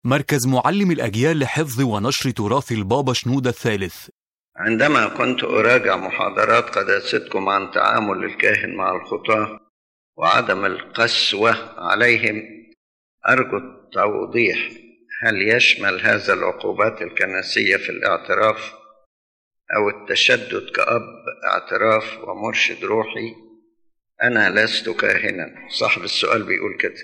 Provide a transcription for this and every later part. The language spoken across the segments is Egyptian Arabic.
مركز معلم الأجيال لحفظ ونشر تراث البابا شنودة الثالث عندما كنت أراجع محاضرات قداستكم عن تعامل الكاهن مع الخطاة وعدم القسوة عليهم أرجو التوضيح هل يشمل هذا العقوبات الكنسية في الاعتراف أو التشدد كأب اعتراف ومرشد روحي أنا لست كاهنا صاحب السؤال بيقول كده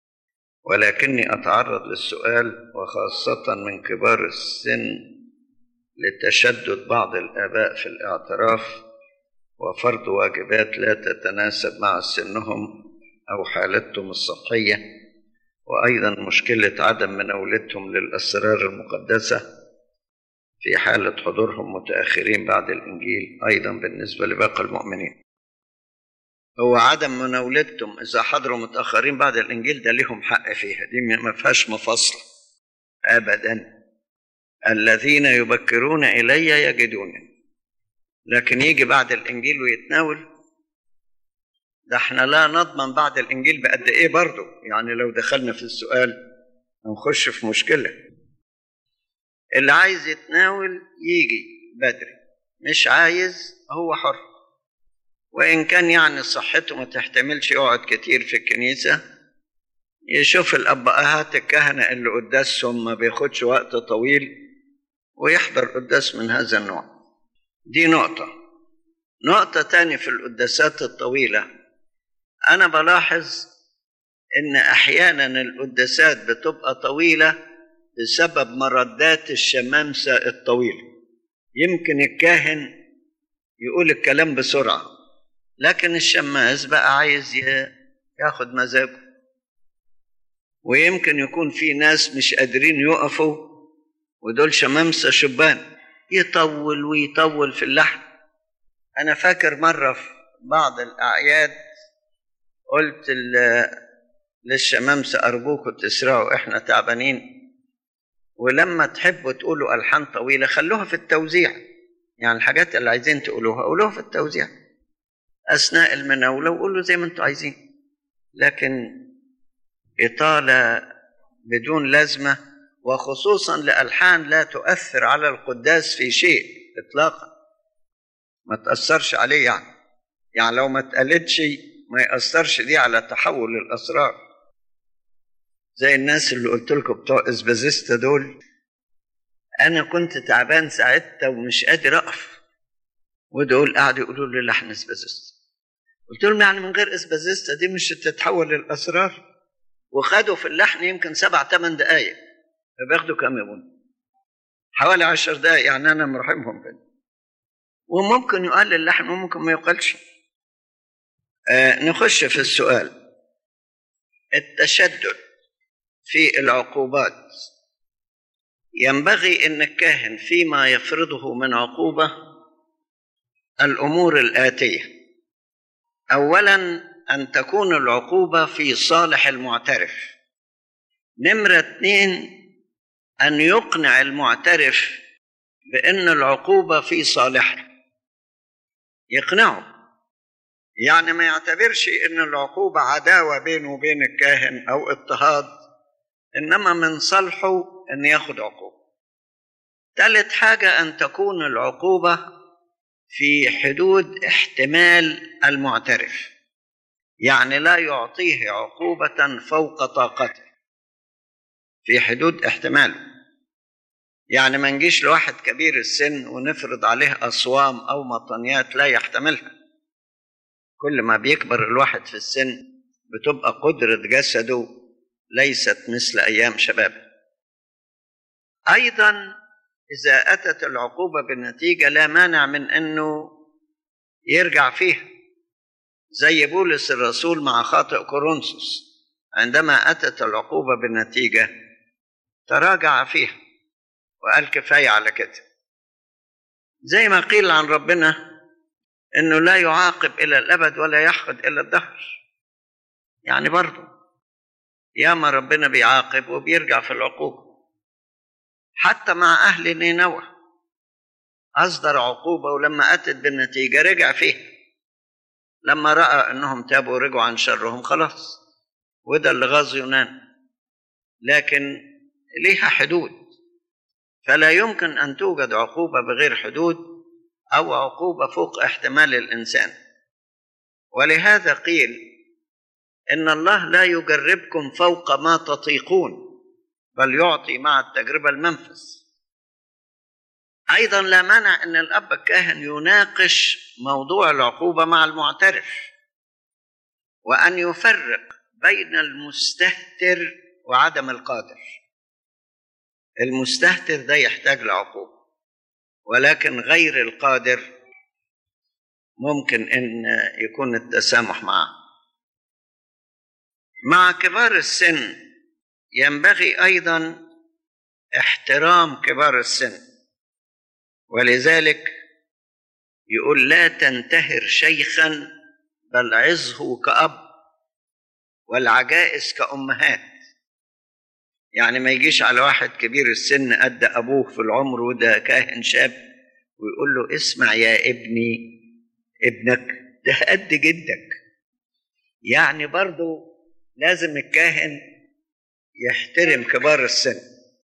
ولكني أتعرض للسؤال وخاصة من كبار السن لتشدد بعض الآباء في الاعتراف وفرض واجبات لا تتناسب مع سنهم أو حالتهم الصحية وأيضا مشكلة عدم مناولتهم للأسرار المقدسة في حالة حضورهم متأخرين بعد الإنجيل أيضا بالنسبة لباقي المؤمنين هو عدم مناولتهم إذا حضروا متأخرين بعد الإنجيل ده لهم حق فيها دي ما فيهاش مفاصلة أبدا الذين يبكرون إلي يجدونني لكن يجي بعد الإنجيل ويتناول ده احنا لا نضمن بعد الإنجيل بقد إيه برضه يعني لو دخلنا في السؤال هنخش في مشكلة اللي عايز يتناول يجي بدري مش عايز هو حر وإن كان يعني صحته ما تحتملش يقعد كتير في الكنيسة يشوف الأبهات الكهنة اللي قداسهم ما بياخدش وقت طويل ويحضر قداس من هذا النوع دي نقطة نقطة تاني في القداسات الطويلة أنا بلاحظ إن أحيانا القداسات بتبقى طويلة بسبب مردات الشمامسة الطويلة يمكن الكاهن يقول الكلام بسرعة لكن الشماس بقى عايز ياخد مزاجه ويمكن يكون في ناس مش قادرين يقفوا ودول شمامسة شبان يطول ويطول في اللحن أنا فاكر مرة في بعض الأعياد قلت للشمامسة أرجوكم تسرعوا إحنا تعبانين ولما تحبوا تقولوا ألحان طويلة خلوها في التوزيع يعني الحاجات اللي عايزين تقولوها قولوها في التوزيع أثناء المناولة وقولوا زي ما أنتوا عايزين لكن إطالة بدون لازمة وخصوصا لألحان لا تؤثر على القداس في شيء إطلاقا ما تأثرش عليه يعني يعني لو ما اتقالتش ما يأثرش دي على تحول الأسرار زي الناس اللي قلت لكم بتوع إسبازيستا دول أنا كنت تعبان ساعتها ومش قادر أقف ودول قعدوا يقولوا لي لحن إسبازيستا قلت لهم يعني من غير إسبازيستا دي مش هتتحول للأسرار وخدوا في اللحن يمكن سبع ثمان دقايق فبياخدوا كام يا بني؟ حوالي عشر دقايق يعني أنا مرحمهم كده وممكن يقال اللحن وممكن ما يقالش آه نخش في السؤال التشدد في العقوبات ينبغي ان الكاهن فيما يفرضه من عقوبه الامور الاتيه اولا ان تكون العقوبه في صالح المعترف نمره اثنين ان يقنع المعترف بان العقوبه في صالحه يقنعه يعني ما يعتبرش ان العقوبه عداوه بينه وبين الكاهن او اضطهاد انما من صالحه ان ياخد عقوبه ثالث حاجه ان تكون العقوبه في حدود احتمال المعترف يعني لا يعطيه عقوبه فوق طاقته في حدود احتماله يعني ما نجيش لواحد كبير السن ونفرض عليه اصوام او مطنيات لا يحتملها كل ما بيكبر الواحد في السن بتبقى قدره جسده ليست مثل ايام شبابه ايضا اذا اتت العقوبه بالنتيجه لا مانع من انه يرجع فيها زي بولس الرسول مع خاطئ كورنثوس عندما اتت العقوبه بالنتيجه تراجع فيها وقال كفايه على كده زي ما قيل عن ربنا انه لا يعاقب الى الابد ولا يحقد الى الدهر يعني برضه ياما ربنا بيعاقب وبيرجع في العقوبة حتى مع أهل نينوى أصدر عقوبة ولما أتت بالنتيجة رجع فيها لما رأى أنهم تابوا ورجعوا عن شرهم خلاص وده اللي غاظ يونان لكن لها حدود فلا يمكن ان توجد عقوبه بغير حدود او عقوبه فوق احتمال الانسان ولهذا قيل ان الله لا يجربكم فوق ما تطيقون بل يعطي مع التجربه المنفذ ايضا لا مانع ان الاب الكاهن يناقش موضوع العقوبه مع المعترف وان يفرق بين المستهتر وعدم القادر المستهتر ده يحتاج لعقوبه ولكن غير القادر ممكن ان يكون التسامح معه مع كبار السن ينبغي ايضا احترام كبار السن ولذلك يقول لا تنتهر شيخا بل عظه كأب والعجائز كأمهات يعني ما يجيش على واحد كبير السن قد أبوه في العمر وده كاهن شاب ويقول له اسمع يا ابني ابنك ده قد جدك يعني برضو لازم الكاهن يحترم كبار السن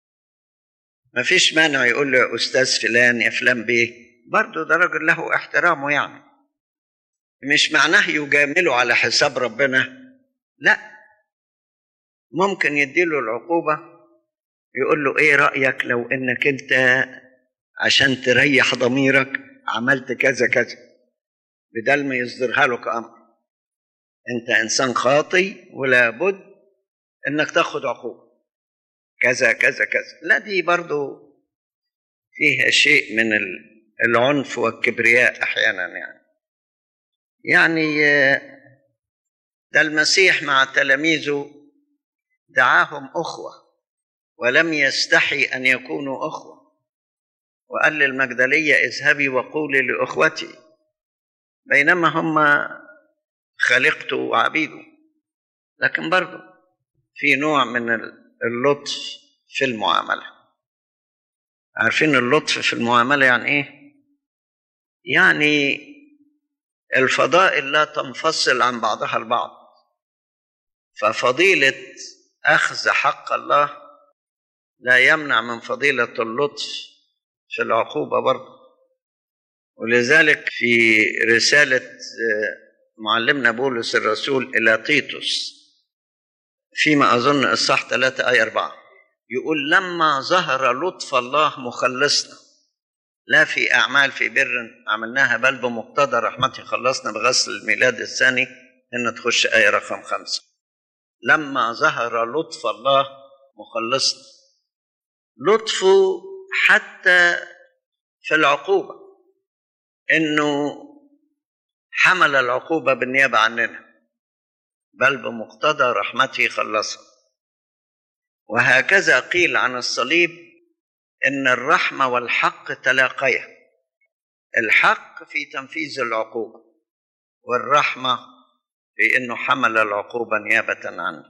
ما فيش مانع يقول له يا أستاذ فلان يا فلان بيه برضو ده راجل له احترامه يعني مش معناه يجامله على حساب ربنا لا ممكن يديله العقوبة يقول له ايه رأيك لو انك انت عشان تريح ضميرك عملت كذا كذا بدل ما يصدرها له كأمر انت انسان خاطي ولا بد انك تاخد عقوبة كذا كذا كذا لا دي برضو فيها شيء من العنف والكبرياء احيانا يعني يعني ده المسيح مع تلاميذه دعاهم اخوه ولم يستحي ان يكونوا اخوه وقال للمجدليه اذهبي وقولي لاخوتي بينما هم خلقته وعبيده لكن برضه في نوع من اللطف في المعامله عارفين اللطف في المعامله يعني ايه يعني الفضائل لا تنفصل عن بعضها البعض ففضيله اخذ حق الله لا يمنع من فضيله اللطف في العقوبه برضه ولذلك في رساله معلمنا بولس الرسول الى تيتوس فيما اظن اصحاح 3 ايه 4 يقول لما ظهر لطف الله مخلصنا لا في أعمال في بر عملناها بل بمقتضى رحمته خلصنا بغسل الميلاد الثاني إن تخش آية رقم خمسة لما ظهر لطف الله مخلصنا لطفه حتى في العقوبة إنه حمل العقوبة بالنيابة عننا بل بمقتضى رحمته خلصنا وهكذا قيل عن الصليب ان الرحمه والحق تلاقيا الحق في تنفيذ العقوبه والرحمه في انه حمل العقوبه نيابه عنه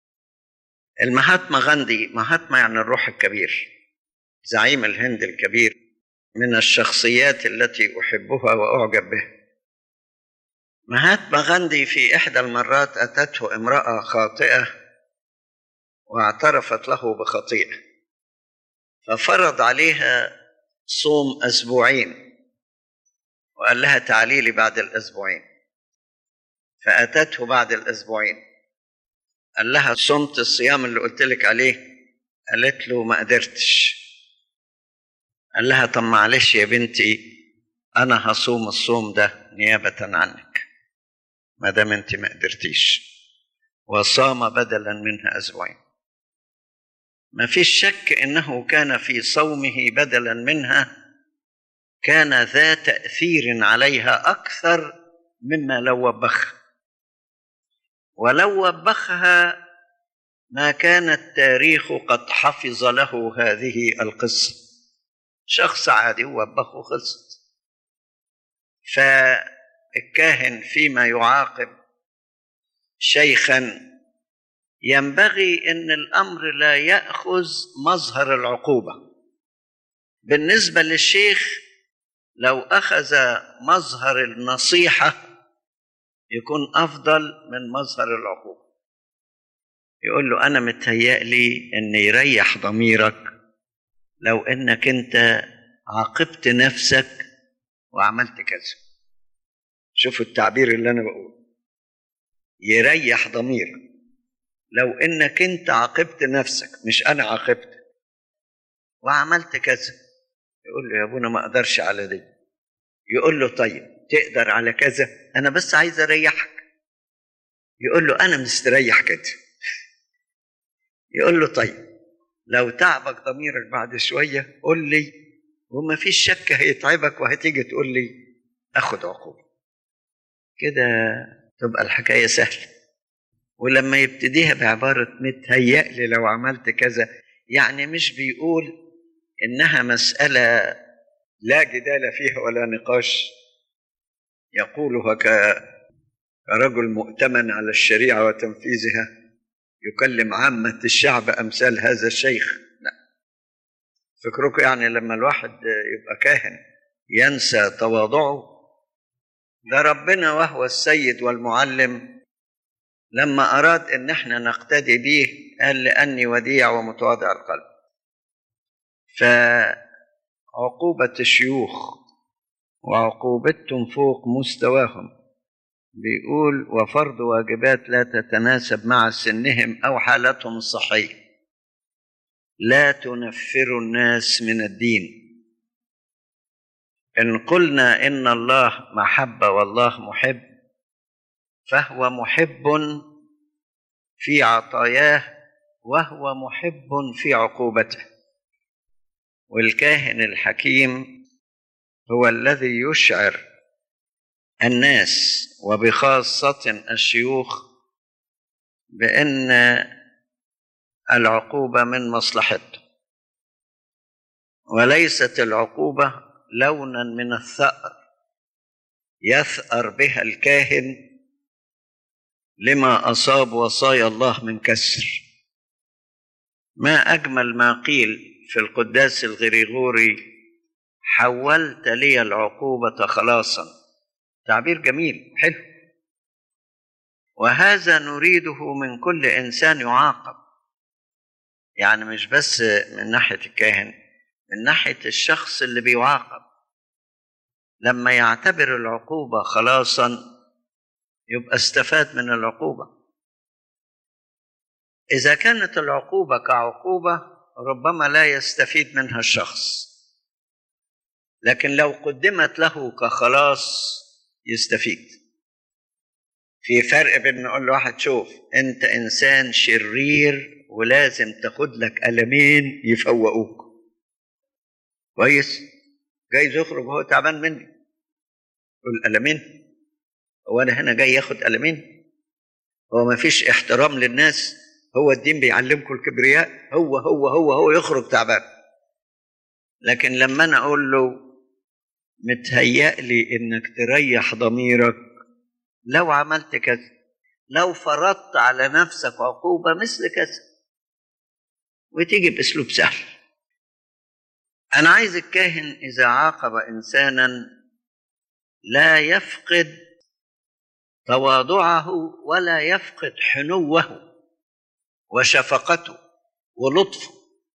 المهاتما غاندي مهاتما يعني الروح الكبير زعيم الهند الكبير من الشخصيات التي احبها واعجب بها مهاتما غاندي في احدى المرات اتته امراه خاطئه واعترفت له بخطيئه ففرض عليها صوم اسبوعين وقال لها تعالي لي بعد الاسبوعين فاتته بعد الاسبوعين قال لها صمت الصيام اللي قلت لك عليه قالت له ما قدرتش قال لها طب معلش يا بنتي انا هصوم الصوم ده نيابه عنك ما دام انت ما قدرتيش وصام بدلا منها اسبوعين ما فيش شك انه كان في صومه بدلا منها كان ذا تاثير عليها اكثر مما لو وبخها ولو وبخها ما كان التاريخ قد حفظ له هذه القصه شخص عادي وبخه خلصت فالكاهن فيما يعاقب شيخا ينبغي ان الامر لا ياخذ مظهر العقوبه بالنسبه للشيخ لو اخذ مظهر النصيحه يكون افضل من مظهر العقوبه يقول له أنا متهيألي إن يريح ضميرك لو إنك أنت عاقبت نفسك وعملت كذا شوفوا التعبير اللي أنا بقوله يريح ضميرك لو إنك أنت عاقبت نفسك مش أنا عاقبتك وعملت كذا يقول له يا ابونا ما اقدرش على دي يقول له طيب تقدر على كذا انا بس عايز اريحك يقول له انا مستريح كده يقول له طيب لو تعبك ضميرك بعد شويه قول لي وما فيش شك هيتعبك وهتيجي تقول لي اخد عقوبه كده تبقى الحكايه سهله ولما يبتديها بعباره متهيألي لو عملت كذا يعني مش بيقول انها مساله لا جدال فيها ولا نقاش يقولها كرجل مؤتمن على الشريعه وتنفيذها يكلم عامه الشعب امثال هذا الشيخ لا فكركم يعني لما الواحد يبقى كاهن ينسى تواضعه ده ربنا وهو السيد والمعلم لما اراد ان احنا نقتدي به قال لاني وديع ومتواضع القلب فعقوبة الشيوخ وعقوبتهم فوق مستواهم بيقول وفرض واجبات لا تتناسب مع سنهم أو حالتهم الصحية لا تنفر الناس من الدين إن قلنا إن الله محبة والله محب فهو محب في عطاياه وهو محب في عقوبته والكاهن الحكيم هو الذي يشعر الناس وبخاصة الشيوخ بأن العقوبة من مصلحته وليست العقوبة لونا من الثأر يثأر بها الكاهن لما أصاب وصايا الله من كسر ما أجمل ما قيل في القداس الغريغوري حولت لي العقوبة خلاصا تعبير جميل حلو وهذا نريده من كل إنسان يعاقب يعني مش بس من ناحية الكاهن من ناحية الشخص اللي بيعاقب لما يعتبر العقوبة خلاصا يبقى استفاد من العقوبة إذا كانت العقوبة كعقوبة ربما لا يستفيد منها الشخص لكن لو قدمت له كخلاص يستفيد في فرق بين نقول لواحد شوف انت انسان شرير ولازم تاخد لك قلمين يفوقوك كويس جايز يخرج وهو تعبان مني يقول قلمين هو انا هنا جاي ياخد قلمين هو ما فيش احترام للناس هو الدين بيعلمكم الكبرياء هو هو هو هو يخرج تعبان لكن لما انا اقول له متهيألي انك تريح ضميرك لو عملت كذا لو فرضت على نفسك عقوبة مثل كذا وتيجي بأسلوب سهل أنا عايز الكاهن إذا عاقب إنسانا لا يفقد تواضعه ولا يفقد حنوه وشفقته ولطفه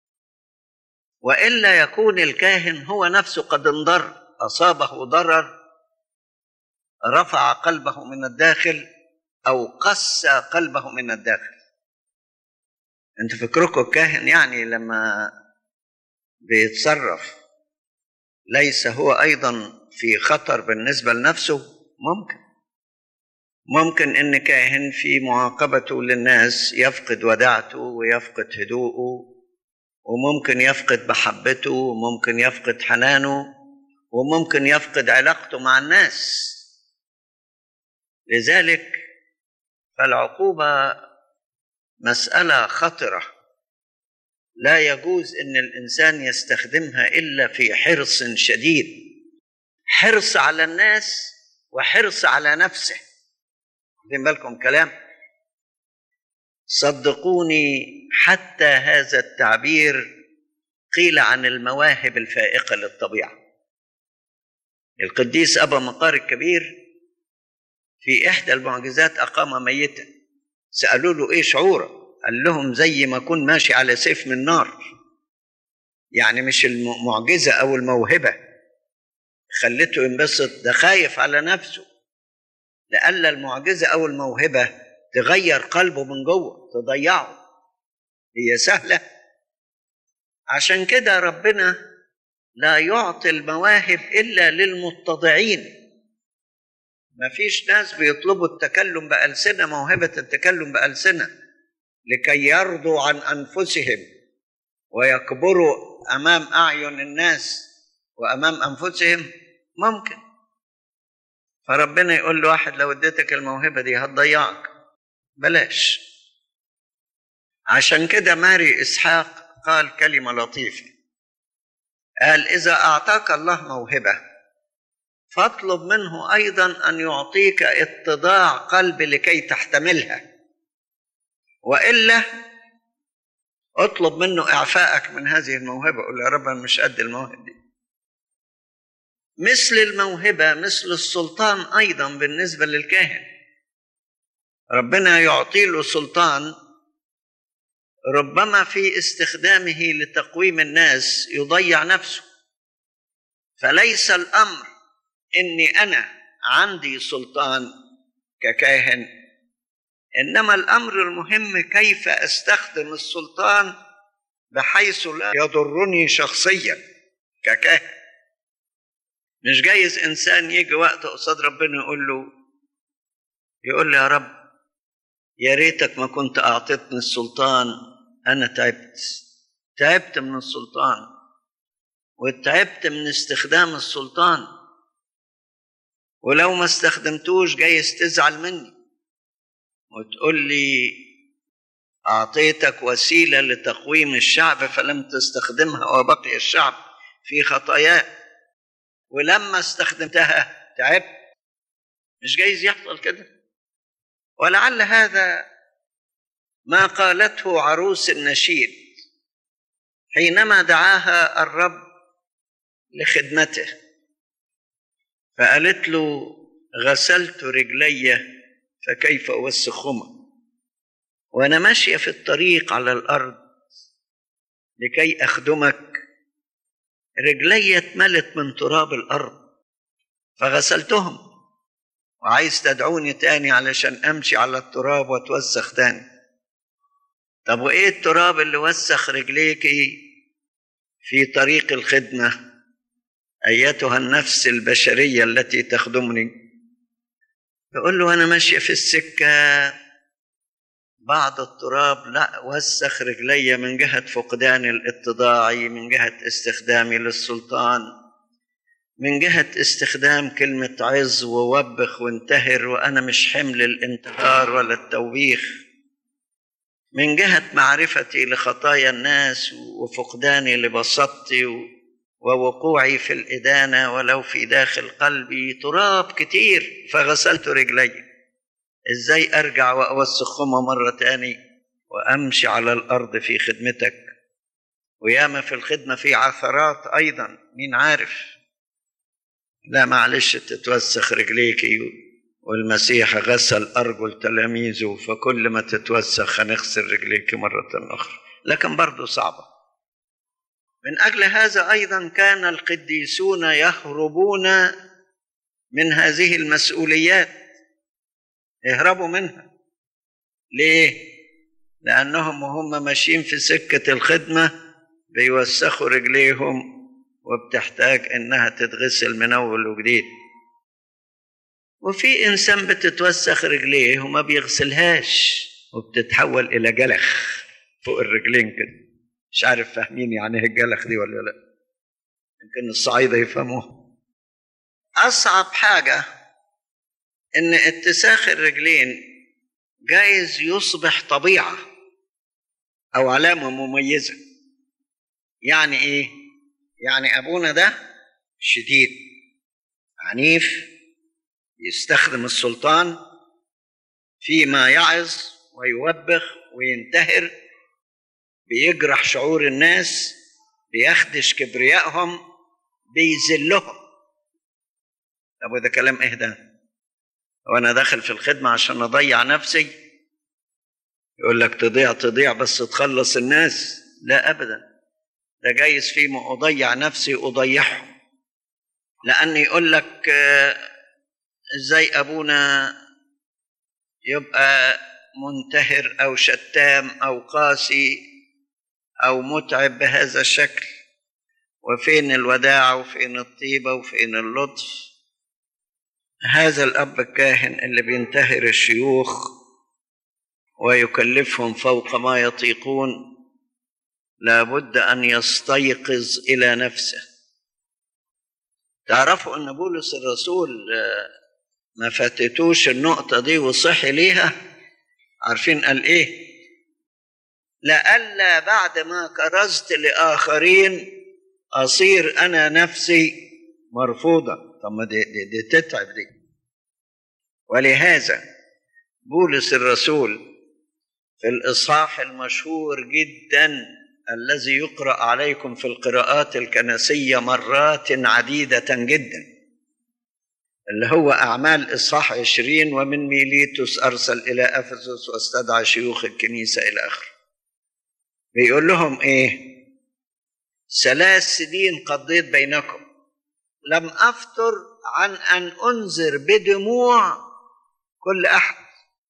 والا يكون الكاهن هو نفسه قد انضر اصابه ضرر رفع قلبه من الداخل او قسى قلبه من الداخل انت فكركم الكاهن يعني لما بيتصرف ليس هو ايضا في خطر بالنسبه لنفسه ممكن ممكن ان كاهن في معاقبته للناس يفقد وداعته ويفقد هدوءه وممكن يفقد محبته وممكن يفقد حنانه وممكن يفقد علاقته مع الناس لذلك فالعقوبه مساله خطره لا يجوز ان الانسان يستخدمها الا في حرص شديد حرص على الناس وحرص على نفسه واخدين بالكم كلام صدقوني حتى هذا التعبير قيل عن المواهب الفائقة للطبيعة القديس أبا مقار الكبير في إحدى المعجزات أقام ميتا سألوا له إيه شعورك قال لهم زي ما اكون ماشي على سيف من نار يعني مش المعجزه او الموهبه خلته ينبسط ده خايف على نفسه لألا المعجزه او الموهبه تغير قلبه من جوه تضيعه هي سهله عشان كده ربنا لا يعطي المواهب الا للمتضعين مفيش ناس بيطلبوا التكلم بألسنة موهبة التكلم بألسنة لكي يرضوا عن أنفسهم ويكبروا أمام أعين الناس وأمام أنفسهم ممكن فربنا يقول له واحد لو اديتك الموهبة دي هتضيعك بلاش عشان كده ماري إسحاق قال كلمة لطيفة قال إذا أعطاك الله موهبة فاطلب منه ايضا ان يعطيك اتضاع قلب لكي تحتملها والا اطلب منه اعفائك من هذه الموهبه قول يا رب انا مش قد المواهب دي مثل الموهبه مثل السلطان ايضا بالنسبه للكاهن ربنا يعطي له سلطان ربما في استخدامه لتقويم الناس يضيع نفسه فليس الامر اني انا عندي سلطان ككاهن انما الامر المهم كيف استخدم السلطان بحيث لا يضرني شخصيا ككاهن مش جايز انسان يجي وقت قصاد ربنا يقول له يقول له يا رب يا ريتك ما كنت اعطيتني السلطان انا تعبت تعبت من السلطان وتعبت من استخدام السلطان ولو ما استخدمتوش جايز تزعل مني وتقول لي أعطيتك وسيلة لتقويم الشعب فلم تستخدمها وبقي الشعب في خطاياه ولما استخدمتها تعبت مش جايز يحصل كده ولعل هذا ما قالته عروس النشيد حينما دعاها الرب لخدمته فقالت له غسلت رجلي فكيف اوسخهما وانا ماشيه في الطريق على الارض لكي اخدمك رجلي اتملت من تراب الارض فغسلتهم وعايز تدعوني تاني علشان امشي على التراب واتوسخ تاني طب وايه التراب اللي وسخ رجليكي في طريق الخدمه ايتها النفس البشريه التي تخدمني يقول له انا ماشيه في السكه بعض التراب لا وسخ رجلي من جهه فقدان الاتضاعي من جهه استخدامي للسلطان من جهه استخدام كلمه عز ووبخ وانتهر وانا مش حمل الانتهار ولا التوبيخ من جهه معرفتي لخطايا الناس وفقداني لبسطتي ووقوعي في الإدانة ولو في داخل قلبي تراب كتير فغسلت رجلي إزاي أرجع وأوسخهما مرة تاني وأمشي على الأرض في خدمتك وياما في الخدمة في عثرات أيضا مين عارف لا معلش تتوسخ رجليكي والمسيح غسل أرجل تلاميذه فكل ما تتوسخ هنغسل رجليك مرة أخرى لكن برضه صعبة من أجل هذا أيضا كان القديسون يهربون من هذه المسؤوليات يهربوا منها ليه؟ لأنهم وهم ماشيين في سكة الخدمة بيوسخوا رجليهم وبتحتاج إنها تتغسل من أول وجديد وفي إنسان بتتوسخ رجليه وما بيغسلهاش وبتتحول إلى جلخ فوق الرجلين كده مش عارف فاهمين يعني ايه الجلخ دي ولا لا يمكن الصعايدة يفهموها أصعب حاجة إن اتساخ الرجلين جايز يصبح طبيعة أو علامة مميزة يعني إيه؟ يعني أبونا ده شديد عنيف يستخدم السلطان فيما يعظ ويوبخ وينتهر بيجرح شعور الناس بيخدش كبريائهم بيذلهم طب وده كلام ايه ده؟ وانا داخل في الخدمه عشان اضيع نفسي يقول لك تضيع تضيع بس تخلص الناس لا ابدا ده جايز فيما اضيع نفسي اضيعهم لان يقول لك ازاي ابونا يبقى منتهر او شتام او قاسي او متعب بهذا الشكل وفين الوداعه وفين الطيبه وفين اللطف هذا الاب الكاهن اللي بينتهر الشيوخ ويكلفهم فوق ما يطيقون لابد ان يستيقظ الى نفسه تعرفوا ان بولس الرسول ما فاتتوش النقطه دي وصحي ليها عارفين قال ايه لئلا بعد ما كرزت لاخرين اصير انا نفسي مرفوضه طب ما دي, دي, دي تتعب دي ولهذا بولس الرسول في الاصحاح المشهور جدا الذي يقرا عليكم في القراءات الكنسيه مرات عديده جدا اللي هو أعمال إصحاح عشرين ومن ميليتوس أرسل إلى أفسس واستدعى شيوخ الكنيسة إلى آخره بيقول لهم إيه ثلاث سنين قضيت بينكم لم أفتر عن أن أنذر بدموع كل أحد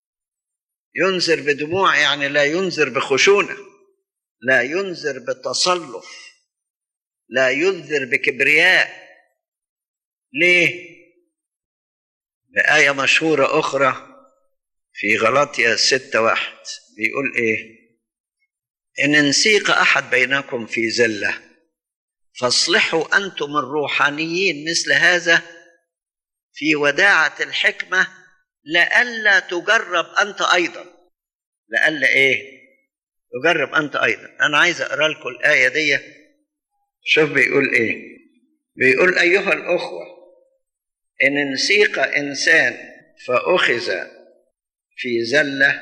ينذر بدموع يعني لا ينذر بخشونة لا ينذر بتصلف لا ينذر بكبرياء ليه بآية مشهورة أخرى في غلطية ستة واحد بيقول إيه إن انسيق أحد بينكم في زلة فاصلحوا أنتم الروحانيين مثل هذا في وداعة الحكمة لئلا تجرب أنت أيضا لئلا إيه تجرب أنت أيضا أنا عايز أقرأ لكم الآية دي شوف بيقول إيه بيقول أيها الأخوة إن انسيق إنسان فأخذ في زلة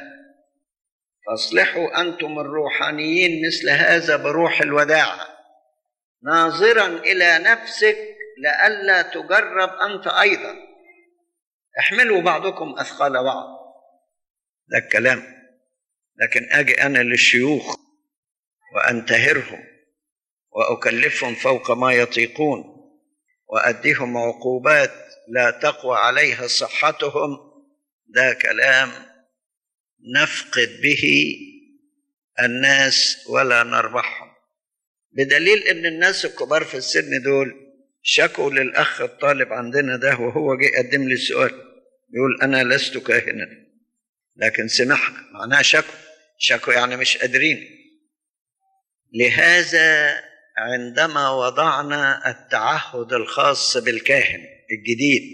فاصلحوا أنتم الروحانيين مثل هذا بروح الوداعة ناظرا إلى نفسك لئلا تجرب أنت أيضا احملوا بعضكم أثقال بعض ده الكلام لكن أجي أنا للشيوخ وأنتهرهم وأكلفهم فوق ما يطيقون وأديهم عقوبات لا تقوى عليها صحتهم ده كلام نفقد به الناس ولا نربحهم بدليل ان الناس الكبار في السن دول شكوا للاخ الطالب عندنا ده وهو جه يقدم لي السؤال يقول انا لست كاهنا لكن سمعنا معناها شكوا شكوا يعني مش قادرين لهذا عندما وضعنا التعهد الخاص بالكاهن الجديد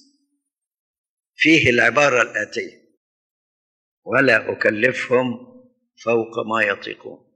فيه العبارة الآتية ولا أكلفهم فوق ما يطيقون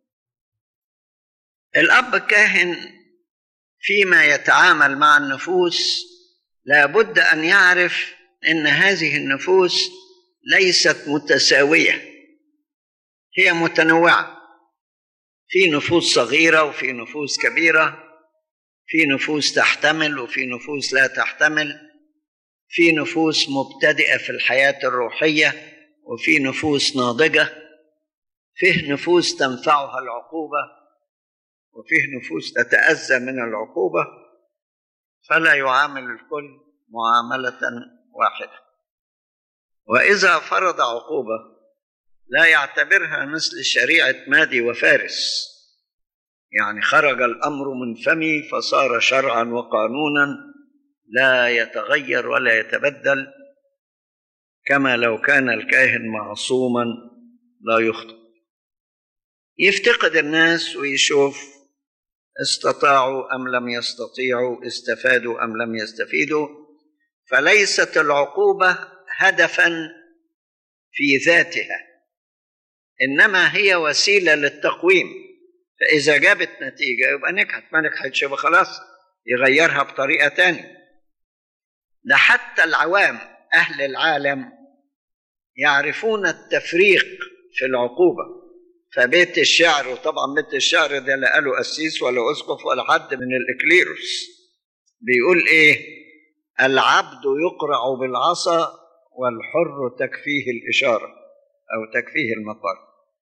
الأب الكاهن فيما يتعامل مع النفوس لابد أن يعرف أن هذه النفوس ليست متساوية هي متنوعة في نفوس صغيرة وفي نفوس كبيرة في نفوس تحتمل وفي نفوس لا تحتمل في نفوس مبتدئه في الحياه الروحيه وفي نفوس ناضجه فيه نفوس تنفعها العقوبه وفيه نفوس تتاذى من العقوبه فلا يعامل الكل معامله واحده واذا فرض عقوبه لا يعتبرها مثل شريعه مادي وفارس يعني خرج الامر من فمي فصار شرعا وقانونا لا يتغير ولا يتبدل كما لو كان الكاهن معصوما لا يخطئ يفتقد الناس ويشوف استطاعوا ام لم يستطيعوا استفادوا ام لم يستفيدوا فليست العقوبه هدفا في ذاتها انما هي وسيله للتقويم فإذا جابت نتيجة يبقى نجحت ما نجحتش يبقى خلاص يغيرها بطريقة تانية ده حتى العوام أهل العالم يعرفون التفريق في العقوبة فبيت الشعر وطبعا بيت الشعر ده لا قالوا قسيس ولا أسقف ولا حد من الإكليروس بيقول إيه العبد يقرع بالعصا والحر تكفيه الإشارة أو تكفيه المطر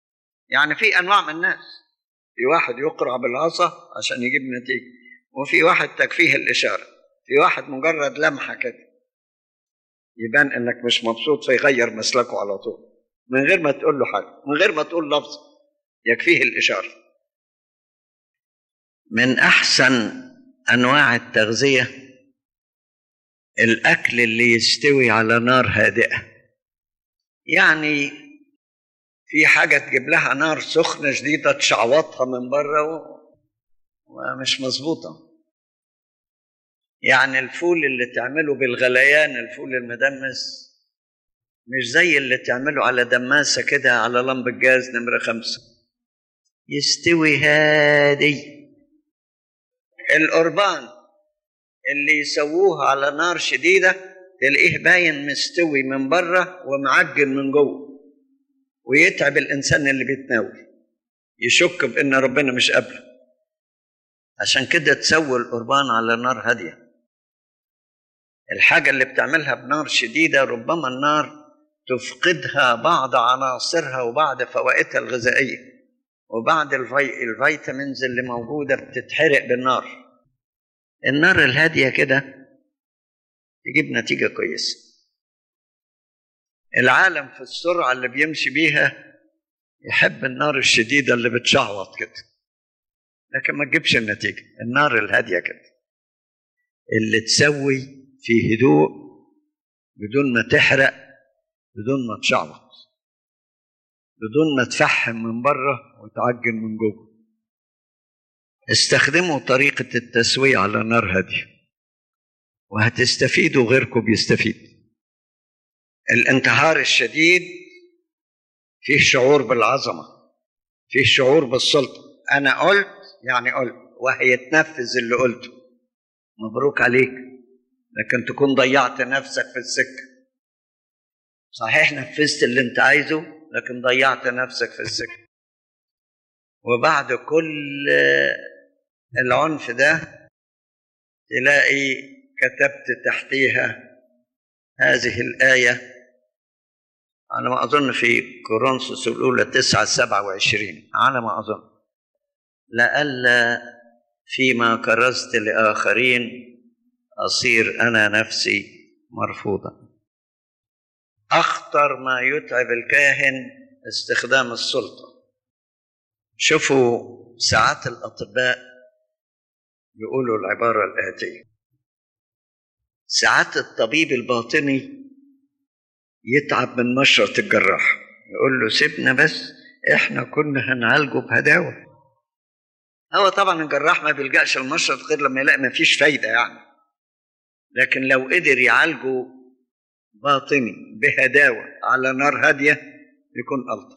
يعني في انواع من الناس في واحد يقرع بالعصا عشان يجيب نتيجه وفي واحد تكفيه الاشاره في واحد مجرد لمحه كده يبان انك مش مبسوط فيغير مسلكه على طول من غير ما تقول له حاجه من غير ما تقول لفظ يكفيه الاشاره من احسن انواع التغذيه الاكل اللي يستوي على نار هادئه يعني في حاجه تجيب لها نار سخنه شديده تشعوطها من بره و... ومش مظبوطه يعني الفول اللي تعمله بالغليان الفول المدمس مش زي اللي تعمله على دماسه كده على لمبه جاز نمره خمسه يستوي هادي القربان اللي يسووه على نار شديده تلاقيه باين مستوي من بره ومعجن من جوه ويتعب الانسان اللي بيتناول يشك بان ربنا مش قبله عشان كده تسوي القربان على نار هاديه الحاجه اللي بتعملها بنار شديده ربما النار تفقدها بعض عناصرها وبعض فوائدها الغذائيه وبعد الفي... الفيتامينز اللي موجوده بتتحرق بالنار النار الهاديه كده تجيب نتيجه كويسه العالم في السرعه اللي بيمشي بيها يحب النار الشديده اللي بتشعوط كده لكن ما تجيبش النتيجه النار الهاديه كده اللي تسوي في هدوء بدون ما تحرق بدون ما تشعوط بدون ما تفحم من بره وتعجن من جوه استخدموا طريقة التسوية على نار هادية وهتستفيدوا غيركم بيستفيد الانتحار الشديد فيه شعور بالعظمة فيه شعور بالسلطة أنا قلت يعني قلت وهيتنفذ اللي قلته مبروك عليك لكن تكون ضيعت نفسك في السكة صحيح نفذت اللي انت عايزه لكن ضيعت نفسك في السكة وبعد كل العنف ده تلاقي كتبت تحتيها هذه الآية على ما أظن في كورنثوس الأولى تسعة سبعة وعشرين على ما أظن لئلا فيما كرزت لآخرين أصير أنا نفسي مرفوضا أخطر ما يتعب الكاهن استخدام السلطة شوفوا ساعات الأطباء يقولوا العبارة الآتية ساعات الطبيب الباطني يتعب من مشرط الجراح يقول له سيبنا بس احنا كنا هنعالجه بهداوة هو طبعا الجراح ما بيلجأش المشرط غير لما يلاقي ما فيش فايدة يعني لكن لو قدر يعالجه باطني بهداوة على نار هادية يكون ألطف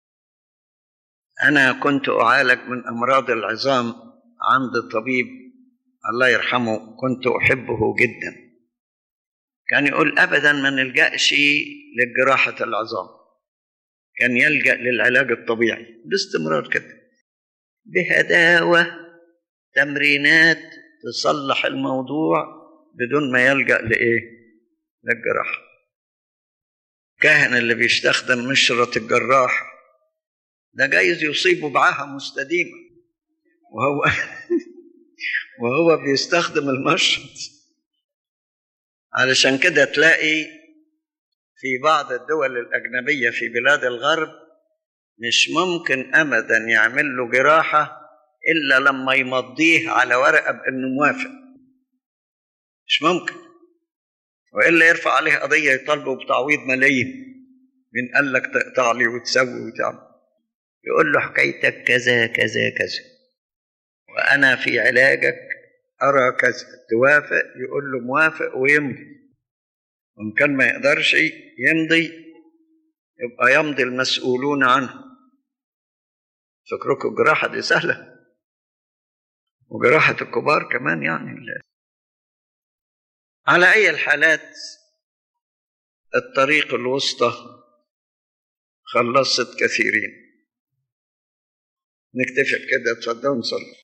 أنا كنت أعالج من أمراض العظام عند طبيب الله يرحمه كنت أحبه جدا كان يقول أبدا ما نلجأش لجراحة العظام كان يلجأ للعلاج الطبيعي باستمرار كده بهداوة تمرينات تصلح الموضوع بدون ما يلجأ لإيه للجراحة الكاهن اللي بيستخدم مشرط الجراح ده جايز يصيبه بعاهة مستديمة وهو وهو بيستخدم المشرط علشان كده تلاقي في بعض الدول الأجنبية في بلاد الغرب مش ممكن أبدا يعمل له جراحة إلا لما يمضيه على ورقة بأنه موافق مش ممكن وإلا يرفع عليه قضية يطالبه بتعويض ملايين من قال لك تقطع لي وتسوي وتعمل يقول له حكايتك كذا كذا كذا وأنا في علاجك أرى كذا توافق يقول له موافق ويمضي وإن كان ما يقدرش يمضي يبقى يمضي المسؤولون عنه فكركم الجراحة دي سهلة وجراحة الكبار كمان يعني على أي الحالات الطريق الوسطى خلصت كثيرين نكتفي بكده اتفضلوا نصلي